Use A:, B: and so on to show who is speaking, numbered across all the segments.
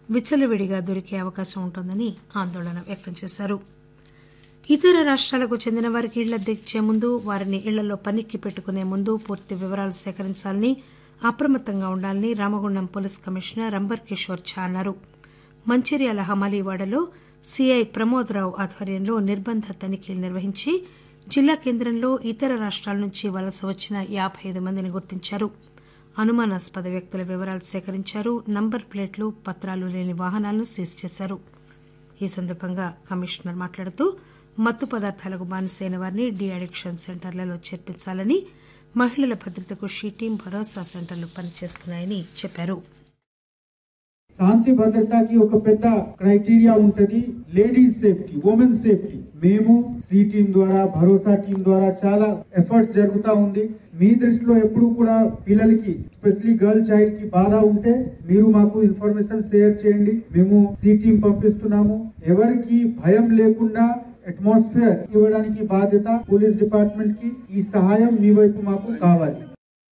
A: విచ్చలవిడిగా దొరికే అవకాశం ఉంటోందని ఆందోళన వ్యక్తం చేశారు ఇతర రాష్ట్రాలకు చెందిన వారికి ఇళ్ల దిచ్చే ముందు వారిని ఇళ్లలో పనికి పెట్టుకునే ముందు పూర్తి వివరాలు సేకరించాలని అప్రమత్తంగా ఉండాలని రామగుండం పోలీస్ కమిషనర్ అంబర్ కిషోర్ ఝా అన్నారు మంచిర్యాల హమాలీవాడలో సిఐ ప్రమోద్ రావు ఆధ్వర్యంలో నిర్బంధ తనిఖీలు నిర్వహించి జిల్లా కేంద్రంలో ఇతర రాష్ట్రాల నుంచి వలస వచ్చిన యాబై ఐదు మందిని గుర్తించారు అనుమానాస్పద వ్యక్తుల వివరాలు సేకరించారు నంబర్ ప్లేట్లు పత్రాలు లేని వాహనాలను సీజ్ చేశారు ఈ సందర్భంగా కమిషనర్ మాట్లాడుతూ మత్తు పదార్థాలకు బానిసైన వారిని డీ అడిక్షన్ సెంటర్లలో చేర్పించాలని మహిళల భద్రతకు షీ టీం భరోసా సెంటర్లు పనిచేస్తున్నాయని చెప్పారు
B: శాంతి భద్రతకి ఒక పెద్ద క్రైటీరియా ఉంటది లేడీస్ సేఫ్టీ ఉమెన్ సేఫ్టీ మేము సి టీం ద్వారా భరోసా టీం ద్వారా చాలా ఎఫర్ట్స్ జరుగుతా ఉంది మీ దృష్టిలో ఎప్పుడు కూడా పిల్లలకి ఎస్పెషలీ గర్ల్ చైల్డ్ కి బాధ ఉంటే మీరు మాకు ఇన్ఫర్మేషన్ షేర్ చేయండి మేము సి టీం పంపిస్తున్నాము ఎవరికి భయం లేకుండా అట్మాస్ఫియర్ ఇవ్వడానికి బాధ్యత పోలీస్ డిపార్ట్మెంట్ కి ఈ సహాయం మీ వైపు మాకు కావాలి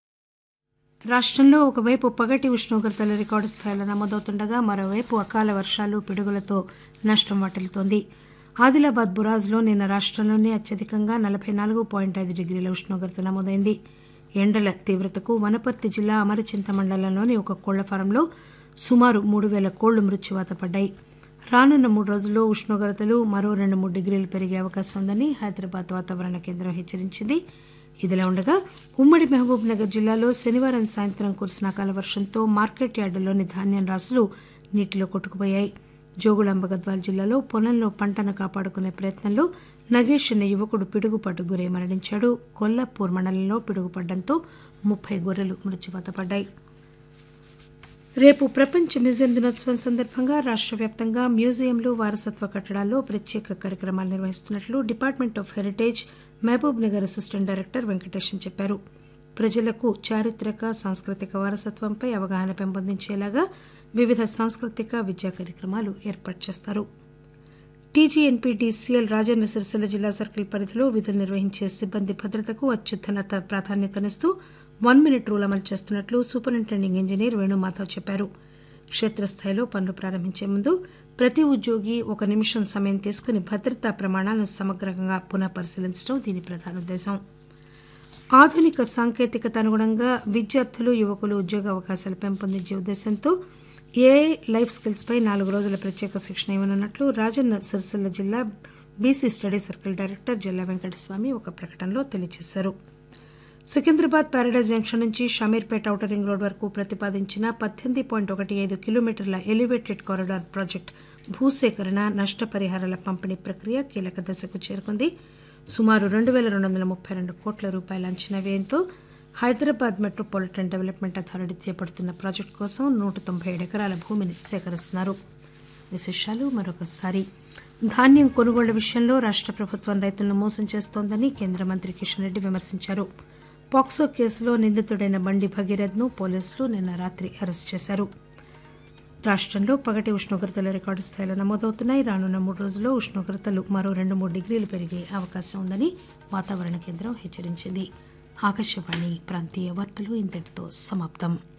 A: రాష్ట్రంలో ఒకవైపు పగటి ఉష్ణోగ్రతలు రికార్డు స్థాయిలో నమోదవుతుండగా మరోవైపు అకాల వర్షాలు పిడుగులతో నష్టం వాటిల్లుతోంది ఆదిలాబాద్ బురాజ్లో నిన్న రాష్ట్రంలోనే అత్యధికంగా నలభై నాలుగు పాయింట్ ఐదు డిగ్రీల ఉష్ణోగ్రత నమోదైంది ఎండల తీవ్రతకు వనపర్తి జిల్లా అమరచింత మండలంలోని ఒక కోళ్ల ఫారంలో సుమారు మూడు వేల కోళ్లు మృత్యువాత పడ్డాయి రానున్న మూడు రోజుల్లో ఉష్ణోగ్రతలు మరో రెండు మూడు డిగ్రీలు పెరిగే అవకాశం ఉందని హైదరాబాద్ వాతావరణ కేంద్రం హెచ్చరించింది ఇదిలా ఉండగా ఉమ్మడి మహబూబ్ నగర్ జిల్లాలో శనివారం సాయంత్రం కురిసిన అకాల వర్షంతో మార్కెట్ యార్డులోని ధాన్యం రాసులు నీటిలో కొట్టుకుపోయాయి జోగులాంబ గద్వాల్ జిల్లాలో పొలంలో పంటను కాపాడుకునే ప్రయత్నంలో నగేష్ అనే యువకుడు పిడుగుపట్టు గురై మరణించాడు కొల్లాపూర్ మండలంలో పిడుగుపడ్డంతో ముప్పై గొర్రెలు మృత్యువాత పడ్డాయి రేపు ప్రపంచ మ్యూజియం దినోత్సవం సందర్భంగా రాష్ట్ర వ్యాప్తంగా మ్యూజియంలు వారసత్వ కట్టడాల్లో ప్రత్యేక కార్యక్రమాలు నిర్వహిస్తున్నట్లు department of heritage Mahabubnagar assistant director Venkatesan చెప్పారు ప్రజలకు చారిత్రక సాంస్కృతిక వారసత్వంపై అవగాహన పెంపొందించేలాగా వివిధ సాంస్కృతిక విద్యా కార్యక్రమాలు ఏర్పాటు చేస్తారు టీజీఎన్పీడీసీఎల్ రాజన్న సిరిసిల్ల జిల్లా సర్కిల్ పరిధిలో విధులు నిర్వహించే సిబ్బంది భద్రతకు అత్యున్నత ప్రాధాన్యతనిస్తూ వన్ మినిట్ రూల్ అమలు చేస్తున్నట్లు సూపరింటెండింగ్ ఇంజనీర్ వేణుమాధవ్ చెప్పారు క్షేత్రస్థాయిలో పనులు ప్రారంభించే ముందు ప్రతి ఉద్యోగి ఒక నిమిషం సమయం తీసుకుని భద్రతా ప్రమాణాలను సమగ్రంగా పునః పరిశీలించడం దీని ప్రధాన ఉద్దేశం ఆధునిక సాంకేతికత అనుగుణంగా విద్యార్థులు యువకులు ఉద్యోగ అవకాశాలు పెంపొందించే ఉద్దేశంతో ఏఐ లైఫ్ స్కిల్స్ పై నాలుగు రోజుల ప్రత్యేక శిక్షణ ఇవ్వనున్నట్లు రాజన్న సిరిసిల్ల జిల్లా బీసీ స్టడీ సర్కిల్ డైరెక్టర్ జిల్లా వెంకటస్వామి ఒక ప్రకటనలో తెలియజేశారు సికింద్రాబాద్ ప్యారడైజ్ జంక్షన్ నుంచి షమీర్పేట ఔటర్ రింగ్ రోడ్ వరకు ప్రతిపాదించిన పద్దెనిమిది పాయింట్ ఒకటి ఐదు కిలోమీటర్ల ఎలివేటెడ్ కారిడార్ ప్రాజెక్టు భూసేకరణ నష్టపరిహారాల పంపిణీ ప్రక్రియ కీలక దశకు చేరుకుంది సుమారు రెండు వేల రెండు వందల ముప్పై రెండు కోట్ల రూపాయల అంచనా వ్యయంతో హైదరాబాద్ మెట్రోపాలిటన్ డెవలప్మెంట్ అథారిటీ చేపడుతున్న ప్రాజెక్టు కోసం నూట తొంభై ఏడు ఎకరాల భూమిని సేకరిస్తున్నారు విశేషాలు మరొకసారి ధాన్యం కొనుగోళ్ల విషయంలో రాష్ట్ర ప్రభుత్వం రైతులను మోసం చేస్తోందని కేంద్ర మంత్రి కిషన్ రెడ్డి విమర్శించారు పాక్సో కేసులో నిందితుడైన బండి భగీరథ్ను పోలీసులు నిన్న రాత్రి అరెస్ట్ చేశారు రాష్ట్రంలో పగటి ఉష్ణోగ్రతలు రికార్డు స్థాయిలో నమోదవుతున్నాయి రానున్న మూడు రోజుల్లో ఉష్ణోగ్రతలు మరో రెండు మూడు డిగ్రీలు పెరిగే అవకాశం ఉందని వాతావరణ కేంద్రం హెచ్చరించింది ఆకాశవాణి ప్రాంతీయ వార్తలు ఇంతటితో సమాప్తం